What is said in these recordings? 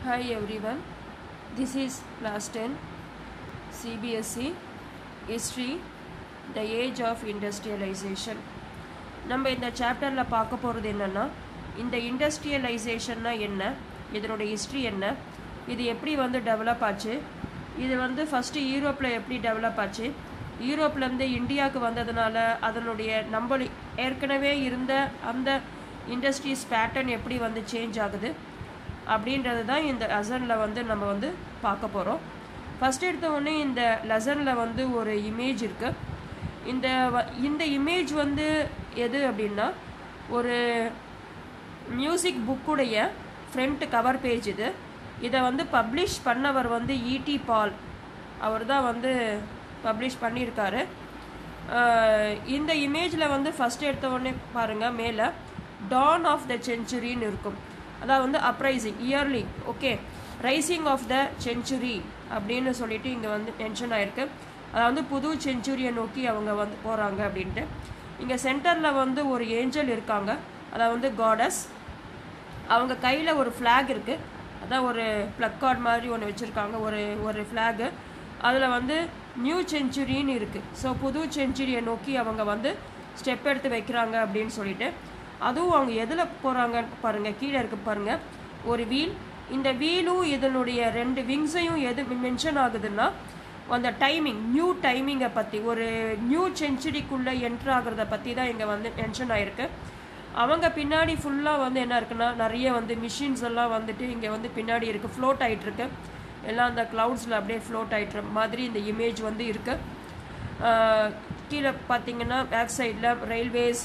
Hi everyone, this is class 10 CBSE History The Age of Industrialization. நம்ம இந்த சாப்டரில் பார்க்க போகிறது என்னென்னா இந்த இண்டஸ்ட்ரியலைசேஷன்னா என்ன இதனோட ஹிஸ்ட்ரி என்ன இது எப்படி வந்து டெவலப் ஆச்சு இது வந்து ஃபஸ்ட்டு யூரோப்பில் எப்படி டெவலப் ஆச்சு யூரோப்லேருந்து இந்தியாவுக்கு வந்ததுனால அதனுடைய நம்ம ஏற்கனவே இருந்த அந்த இண்டஸ்ட்ரீஸ் பேட்டர்ன் எப்படி வந்து சேஞ்ச் ஆகுது அப்படின்றது தான் இந்த லெசனில் வந்து நம்ம வந்து பார்க்க போகிறோம் ஃபஸ்ட் எடுத்த உடனே இந்த லெசனில் வந்து ஒரு இமேஜ் இருக்குது இந்த வ- இந்த இமேஜ் வந்து எது அப்படின்னா ஒரு மியூசிக் புக்குடைய ஃப்ரண்ட் கவர் பேஜ் இது இதை வந்து பப்ளிஷ் பண்ணவர் வந்து இடி பால் அவர் தான் வந்து பப்ளிஷ் பண்ணியிருக்காரு அஹ் இந்த இமேஜில் வந்து ஃபஸ்ட் எடுத்த உடனே பாருங்கள் மேலே டான் ஆஃப் த செஞ்சுரின்னு இருக்கும் அதாவது வந்து uprising early okay rising of the century அப்படின்னு சொல்லிட்டு இங்கே வந்து மென்ஷன் ஆயிருக்கு அதாவது புது செஞ்சுரியை நோக்கி அவங்க வந்து போகிறாங்க அப்படின்ட்டு இங்கே சென்டரில் வந்து ஒரு ஏஞ்சல் இருக்காங்க அதாவது வந்து காடஸ் அவங்க கையில் ஒரு ஃப்ளாக் இருக்குது அதான் ஒரு ப்ளக் கார்டு மாதிரி ஒன்று வச்சுருக்காங்க ஒரு ஒரு ஃப்ளாகு அதில் வந்து நியூ செஞ்சுரின்னு இருக்குது ஸோ புது செஞ்சுரியை நோக்கி அவங்க வந்து ஸ்டெப் எடுத்து வைக்கிறாங்க அப்படின்னு சொல்லிட்டு அதுவும் அவங்க எதில் போகிறாங்கன்னு பாருங்கள் கீழே இருக்கு பாருங்கள் ஒரு வீல் இந்த வீலும் இதனுடைய ரெண்டு விங்ஸையும் எது மென்ஷன் ஆகுதுன்னா அந்த டைமிங் நியூ டைமிங்கை பற்றி ஒரு நியூ செஞ்சுரிக்குள்ளே என்ட்ரு ஆகிறத பற்றி தான் இங்கே வந்து மென்ஷன் ஆயிருக்கு அவங்க பின்னாடி ஃபுல்லாக வந்து என்ன இருக்குன்னா நிறைய வந்து மிஷின்ஸ் எல்லாம் வந்துட்டு இங்கே வந்து பின்னாடி இருக்குது ஃப்ளோட் ஆயிட்டு இருக்கு எல்லாம் அந்த க்ளவுட்ஸில் அப்படியே ஃப்ளோட் ஆயிட்டுற மாதிரி இந்த இமேஜ் வந்து இருக்கு ஆஹ் கீழே பார்த்தீங்கன்னா பேக் சைடில் railways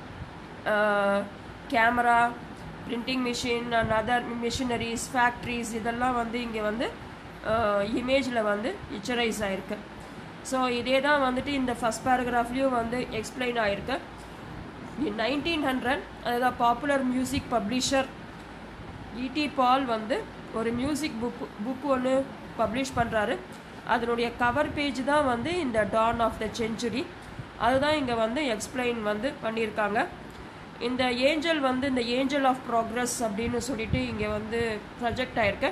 camera printing machine and other machineries factories இதெல்லாம் வந்து இங்கே வந்து இமேஜில் வந்து இச்சரைஸ் ஆயிருக்கு ஸோ இதே தான் வந்துட்டு இந்த ஃபஸ்ட் பேராகிராஃப்லேயும் வந்து எக்ஸ்பிளைன் ஆயிருக்கு நைன்டீன் ஹண்ட்ரட் அதுதான் பாப்புலர் மியூசிக் பப்ளிஷர் இடி பால் வந்து ஒரு மியூசிக் புக் புக் ஒன்று பப்ளிஷ் பண்ணுறாரு அதனுடைய கவர் பேஜ் தான் வந்து இந்த டான் ஆஃப் த செஞ்சுரி அதுதான் இங்கே வந்து எக்ஸ்பிளைன் வந்து பண்ணியிருக்காங்க இந்த ஏஞ்சல் வந்து இந்த ஏஞ்சல் ஆஃப் ப்ராக்ரஸ் அப்படின்னு சொல்லிட்டு இங்கே வந்து ப்ரொஜெக்ட் ஆயிருக்கு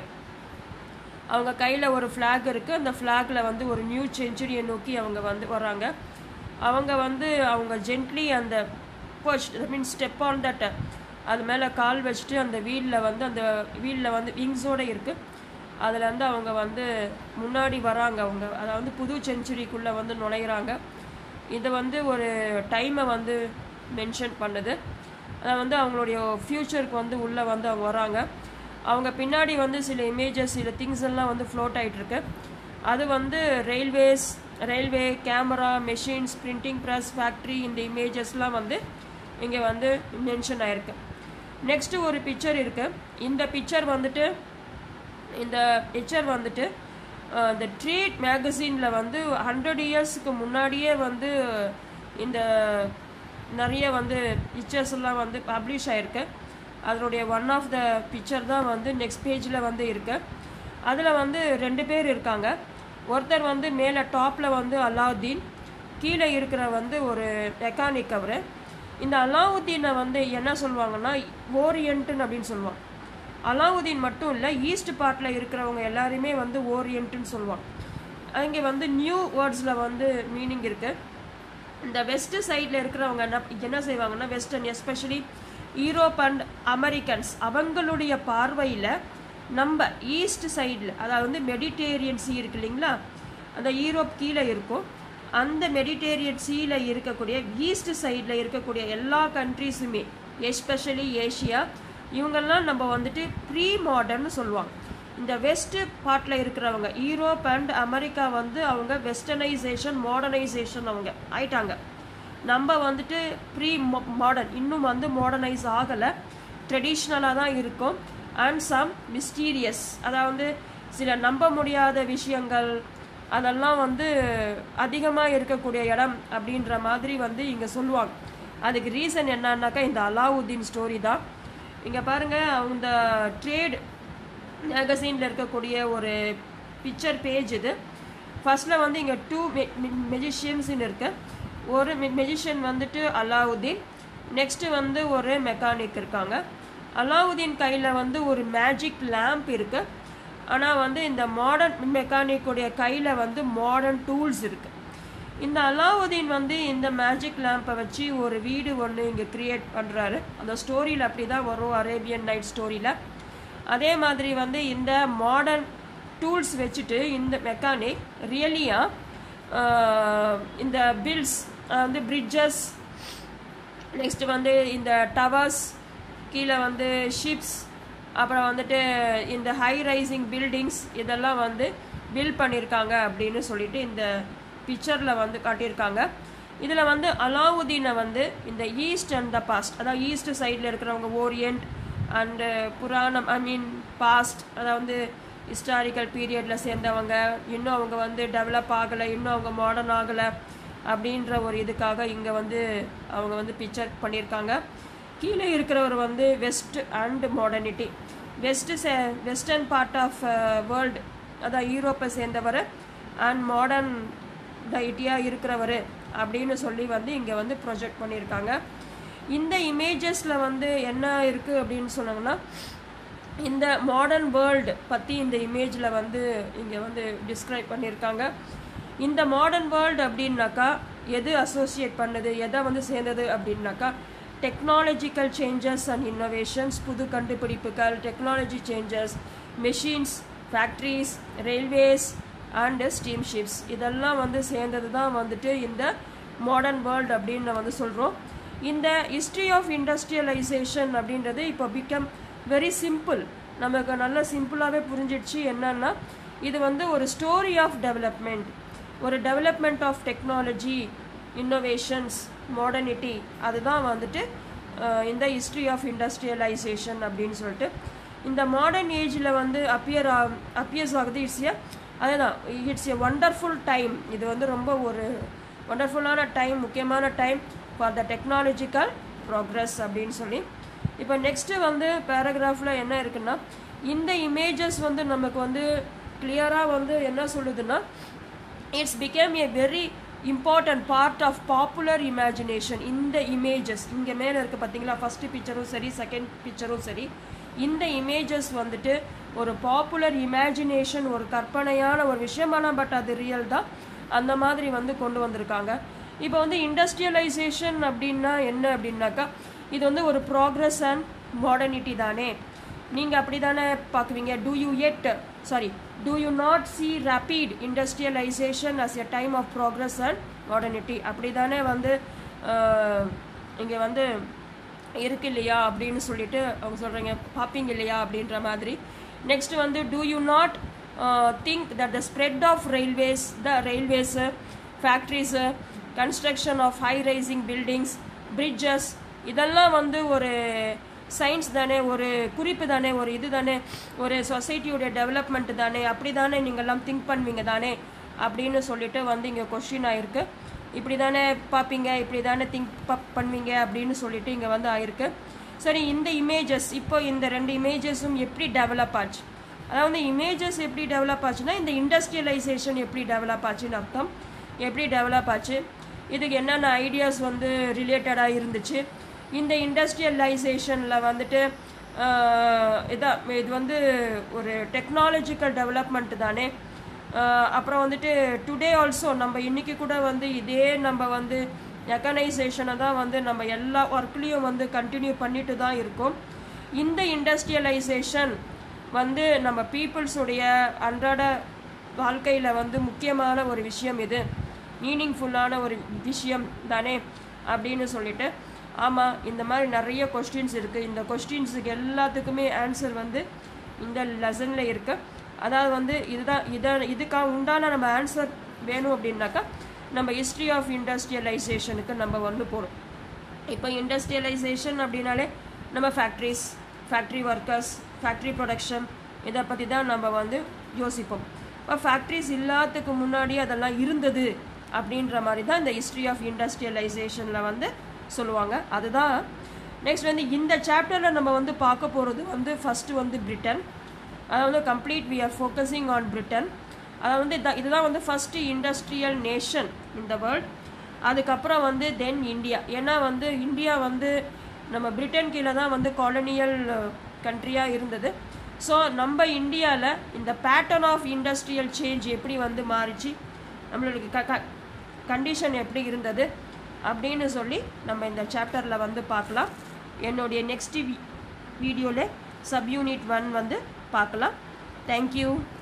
அவங்க கையில் ஒரு ஃப்ளாக் இருக்குது அந்த ஃப்ளாகில் வந்து ஒரு நியூ செஞ்சுரியை நோக்கி அவங்க வந்து வராங்க அவங்க வந்து அவங்க ஜென்ட்லி அந்த perch mean step on that அது மேலே கால் வச்சுட்டு அந்த வீலில் வந்து அந்த வீலில் வந்து விங்ஸோடு இருக்குது அதில் வந்து அவங்க வந்து முன்னாடி வராங்க அவங்க அதாவது புது செஞ்சுரிக்குள்ளே வந்து நுழையிறாங்க இது வந்து ஒரு டைமை வந்து மென்ஷன் பண்ணுது அது வந்து அவங்களுடைய ஃப்யூச்சருக்கு வந்து உள்ளே வந்து அவங்க வராங்க அவங்க பின்னாடி வந்து சில இமேஜஸ் சில திங்ஸ் எல்லாம் வந்து ஃப்ளோட் ஆகிட்டுருக்கு அது வந்து railways railway camera machines printing press factory இந்த இமேஜஸ்லாம் வந்து இங்கே வந்து மென்ஷன் ஆயிருக்கு நெக்ஸ்ட்டு ஒரு பிக்சர் இருக்குது இந்த பிக்சர் வந்துட்டு இந்த பிக்சர் வந்துட்டு அஹ், இந்த ட்ரேட் மேகசினில் வந்து ஹண்ட்ரட் இயர்ஸ்க்கு முன்னாடியே வந்து இந்த நிறைய வந்து பிக்சர்ஸ் எல்லாம் வந்து பப்ளிஷ் ஆயிருக்கு அதனுடைய ஒன் ஆஃப் த பிக்சர் தான் வந்து நெக்ஸ்ட் பேஜில் வந்து இருக்கு அதில் வந்து ரெண்டு பேர் இருக்காங்க ஒருத்தர் வந்து மேலே டாப்பில் வந்து அலாவுதீன் கீழே இருக்கிற வந்து ஒரு மெக்கானிக் அவர் இந்த அலாவுதீனை வந்து என்ன சொல்லுவாங்கன்னா ஓரியன்ட்டுன்னு அப்படின்னு சொல்லுவாங்க அலாவுதீன் மட்டும் இல்லை ஈஸ்ட் பார்ட்டில் இருக்கிறவங்க எல்லாருமே வந்து ஓரியன்ட்டுன்னு சொல்லுவாங்க அங்கே வந்து நியூ வேர்ட்ஸில் வந்து மீனிங் இருக்குது இந்த வெஸ்ட் சைடில் இருக்கிறவங்க என்ன என்ன செய்வாங்கன்னா western especially Europe and Americans அவங்களுடைய பார்வையில் நம்ம ஈஸ்ட் சைடில் அதாவது வந்து மெடிடேரியன் சீ இருக்கு இல்லைங்களா அந்த யூரோப் கீழே இருக்கும் அந்த மெடிடேரியன் சீல இருக்கக்கூடிய ஈஸ்ட் சைடில் இருக்கக்கூடிய எல்லா கண்ட்ரீஸுமே எஸ்பெஷலி ஏஷியா இவங்கெல்லாம் நம்ம வந்துட்டு ப்ரீ மாடர்ன்னு சொல்லுவாங்க இந்த வெஸ்ட் பார்ட்டில் இருக்கிறவங்க யூரோப் அண்ட் அமெரிக்கா வந்து அவங்க வெஸ்டர்னைசேஷன் மாடர்னைசேஷன் அவங்க ஆயிட்டாங்க நம்ம வந்துட்டு ப்ரீ மாடர்ன் இன்னும் வந்து மாடர்னைஸ் ஆகலை ட்ரெடிஷ்னலாக தான் இருக்கும் அண்ட் சம் மிஸ்டீரியஸ் அதாவது சில நம்ப முடியாத விஷயங்கள் அதெல்லாம் வந்து அதிகமாக இருக்கக்கூடிய இடம் அப்படின்ற மாதிரி வந்து இங்கே சொல்லுவாங்க அதுக்கு ரீசன் என்னன்னாக்கா இந்த அலாவுதீன் ஸ்டோரி தான் இங்கே பாருங்கள் அந்த ட்ரேட் மேகசீனில் இருக்கக்கூடிய ஒரு பிக்சர் பேஜ் இது ஃபர்ஸ்ட்டில் வந்து இங்கே டூ மெஜிஷியன்ஸ்னு இருக்கு ஒரு மெஜிஷியன் வந்துட்டு அலாவுதீன் நெக்ஸ்ட்டு வந்து ஒரு மெக்கானிக் இருக்காங்க அலாவுதீன் கையில் வந்து ஒரு மேஜிக் லேம்ப் இருக்குது ஆனால் வந்து இந்த மாடர்ன் மெக்கானிக்குடைய கையில் வந்து மாடர்ன் டூல்ஸ் இருக்குது இந்த அலாவுதீன் வந்து இந்த மேஜிக் லேம்பை வச்சு ஒரு வீடு ஒன்று இங்கே க்ரியேட் பண்ணுறாரு அந்த ஸ்டோரியில் அப்படி தான் வரும் அரேபியன் நைட் ஸ்டோரியில் அதே மாதிரி வந்து இந்த மாடர்ன் டூல்ஸ் வச்சுட்டு இந்த மெக்கானிக் ரியலியாக இந்த பில்ஸ் வந்து பிரிட்ஜஸ் நெக்ஸ்ட் வந்து இந்த டவர்ஸ் கீழே வந்து ஷிப்ஸ் அப்புறம் வந்துட்டு இந்த ஹை ரைசிங் பில்டிங்ஸ் இதெல்லாம் வந்து பில்ட் பண்ணியிருக்காங்க அப்படின்னு சொல்லிட்டு இந்த பிக்சரில் வந்து காட்டியிருக்காங்க இதில் வந்து அலாவுதீனை வந்து இந்த ஈஸ்ட் அண்ட் த பாஸ்ட் அதாவது ஈஸ்ட் சைடில் இருக்கிறவங்க ஓரியன்ட் அண்டு புராணம் ஐ மீன் பாஸ்ட் அதாவது ஹிஸ்டாரிக்கல் பீரியடில் சேர்ந்தவங்க இன்னும் அவங்க வந்து டெவலப் ஆகலை இன்னும் அவங்க மாடர்ன் ஆகலை அப்படின்ற ஒரு இதுக்காக இங்கே வந்து அவங்க வந்து பிக்சர் பண்ணியிருக்காங்க கீழே இருக்கிறவர் வந்து west and modernity west say western part of world அதான் யூரோப்பை சேர்ந்தவர் அண்ட் மாடர்ன் டைட்டியாக இருக்கிறவர் அப்படின்னு சொல்லி வந்து இங்கே வந்து ப்ரொஜெக்ட் பண்ணியிருக்காங்க இந்த இமேஜஸில் வந்து என்ன இருக்குது அப்படின்னு சொன்னாங்கன்னா இந்த மாடர்ன் வேர்ல்டு பற்றி இந்த இமேஜில் வந்து இங்கே வந்து டிஸ்கிரைப் பண்ணியிருக்காங்க இந்த மாடர்ன் வேர்ல்டு அப்படின்னாக்கா எது அசோசியேட் பண்ணுது எதை வந்து சேர்ந்தது அப்படின்னாக்கா டெக்னாலஜிக்கல் சேஞ்சஸ் அண்ட் இன்னோவேஷன்ஸ் புது கண்டுபிடிப்புகள் technology changes machines factories railways and steamships இதெல்லாம் வந்து சேர்ந்தது தான் வந்துட்டு இந்த மாடர்ன் வேர்ல்டு அப்படின்னு வந்து சொல்கிறோம் இந்த ஹிஸ்ட்ரி ஆஃப் இண்டஸ்ட்ரியலைசேஷன் அப்படின்றது இப்போ பிகம் வெரி சிம்பிள் நமக்கு நல்ல சிம்பிளாகவே புரிஞ்சிடுச்சு என்னன்னா இது வந்து ஒரு ஸ்டோரி ஆஃப் டெவலப்மெண்ட் ஒரு development of technology innovations modernity அதுதான் வந்துட்டு இந்த ஹிஸ்ட்ரி ஆஃப் இண்டஸ்ட்ரியலைசேஷன் அப்படின்னு சொல்லிட்டு இந்த மாடர்ன் ஏஜில் வந்து அப்பியர் அப்பியர்ஸ் ஆகுது இட்ஸ் எ அதுதான் இட்ஸ் எ ஒண்டர்ஃபுல் டைம் இது வந்து ரொம்ப ஒரு ஒண்டர்ஃபுல்லான டைம் முக்கியமான time for the technological progress அப்படின்னு சொல்லி இப்போ நெக்ஸ்ட்டு வந்து பேராகிராஃபில் என்ன இருக்குன்னா இந்த இமேஜஸ் வந்து நமக்கு வந்து கிளியராக வந்து என்ன சொல்லுதுன்னா it's become a very important part of popular imagination இந்த இமேஜஸ் இங்கே மேலே இருக்குது பார்த்தீங்களா ஃபஸ்ட்டு பிக்சரும் சரி செகண்ட் பிக்சரும் சரி இந்த இமேஜஸ் வந்துட்டு ஒரு பாப்புலர் இமேஜினேஷன் ஒரு கற்பனையான ஒரு விஷயமான பட் அது ரியல் தான் அந்த மாதிரி வந்து கொண்டு வந்திருக்காங்க இப்போ வந்து இண்டஸ்ட்ரியலைசேஷன் அப்படின்னா என்ன அப்படின்னாக்கா இது வந்து ஒரு ப்ராக்ரஸ் அண்ட் மாடர்னிட்டி தானே நீங்கள் அப்படி தானே பார்க்குவீங்க டூ யூ எட் sorry do you not see rapid industrialisation as a time of progress and modernity அப்படி தானே வந்து இங்கே வந்து இருக்கு இல்லையா அப்படின்னு சொல்லிட்டு அவங்க சொல்கிறீங்க பார்ப்பீங்க இல்லையா அப்படின்ற மாதிரி நெக்ஸ்ட் வந்து do you not think that the spread of railways the railways factories construction of high rising buildings bridges இதெல்லாம் வந்து ஒரு சயின்ஸ் தானே ஒரு குறிப்பு தானே ஒரு இது தானே ஒரு சொசைட்டியோடைய டெவலப்மெண்ட் தானே அப்படி தானே நீங்கள்லாம் திங்க் பண்ணுவீங்க தானே அப்படின்னு சொல்லிட்டு வந்து இங்கே கொஷின் ஆயிருக்கு இப்படி தானே பார்ப்பீங்க இப்படி தானே திங்க் பண்ணுவீங்க அப்படின்னு சொல்லிட்டு இங்கே வந்து ஆயிருக்கு சரி இந்த இமேஜஸ் இப்போ இந்த ரெண்டு இமேஜஸும் எப்படி டெவலப் ஆச்சு அதாவது இமேஜஸ் எப்படி டெவலப் ஆச்சுன்னா இந்த இண்டஸ்ட்ரியலைசேஷன் எப்படி டெவலப் ஆச்சுன்னு அர்த்தம் எப்படி டெவலப் ஆச்சு இதுக்கு என்னென்ன ஐடியாஸ் வந்து ரிலேட்டடாக இருந்துச்சு இந்த இண்டஸ்ட்ரியலைசேஷனில் வந்துட்டு இதான் இது வந்து ஒரு டெக்னாலஜிக்கல் டெவலப்மெண்ட் தானே அப்புறம் வந்துட்டு டுடே ஆல்சோ நம்ம இன்றைக்கி கூட வந்து இதே நம்ம வந்து மெக்கனைசேஷனை தான் வந்து நம்ம எல்லா ஒர்க்லேயும் வந்து கண்டினியூ பண்ணிட்டு தான் இருக்கோம் இந்த இண்டஸ்ட்ரியலைசேஷன் வந்து நம்ம பீப்புள்ஸுடைய அன்றாட வாழ்க்கையில் வந்து முக்கியமான ஒரு விஷயம் இது மீனிங்ஃபுல்லான ஒரு விஷயம் தானே அப்படின்னு சொல்லிட்டு ஆமாம் இந்த மாதிரி நிறைய கொஸ்டின்ஸ் இருக்குது இந்த கொஸ்டின்ஸுக்கு எல்லாத்துக்குமே ஆன்சர் வந்து இந்த லெசனில் இருக்குது அதாவது வந்து இதுதான் இதை இதுக்காக உண்டான நம்ம ஆன்சர் வேணும் அப்படின்னாக்கா நம்ம ஹிஸ்ட்ரி ஆஃப் இண்டஸ்ட்ரியலைசேஷனுக்கு நம்ம வந்து போகிறோம் இப்போ இண்டஸ்ட்ரியலைசேஷன் அப்படின்னாலே நம்ம factories factory workers factory production இதை பற்றி தான் நம்ம வந்து யோசிப்போம் இப்போ ஃபேக்ட்ரிஸ் இல்லாததுக்கு முன்னாடி அதெல்லாம் இருந்தது அப்படின்ற மாதிரி தான் இந்த ஹிஸ்ட்ரி ஆஃப் இண்டஸ்ட்ரியலைசேஷனில் வந்து சொல்லுவாங்க அதுதான் நெக்ஸ்ட் வந்து இந்த சாப்டரில் நம்ம வந்து பார்க்க போகிறது வந்து ஃபஸ்ட்டு வந்து பிரிட்டன் அதாவது complete we are focusing on Britain அதாவது வந்து இதான் இதுதான் வந்து ஃபஸ்ட்டு இண்டஸ்ட்ரியல் நேஷன் இந்த வேர்ல்ட் அதுக்கப்புறம் வந்து தென் இந்தியா ஏன்னா வந்து இந்தியா வந்து நம்ம பிரிட்டன் கீழே தான் வந்து காலனியல் கண்ட்ரியாக இருந்தது ஸோ நம்ம இந்தியாவில் இந்த பேட்டர்ன் ஆஃப் இண்டஸ்ட்ரியல் சேஞ்ச் எப்படி வந்து மாறிச்சு நம்மளுக்கு க க கண்டிஷன் எப்படி இருந்தது அப்படின்னு சொல்லி நம்ம இந்த சாப்டரில் வந்து பார்க்கலாம் என்னுடைய நெக்ஸ்ட் வீடியோவில் சப் யூனிட் ஒன் வந்து பார்க்கலாம் தேங்க்யூ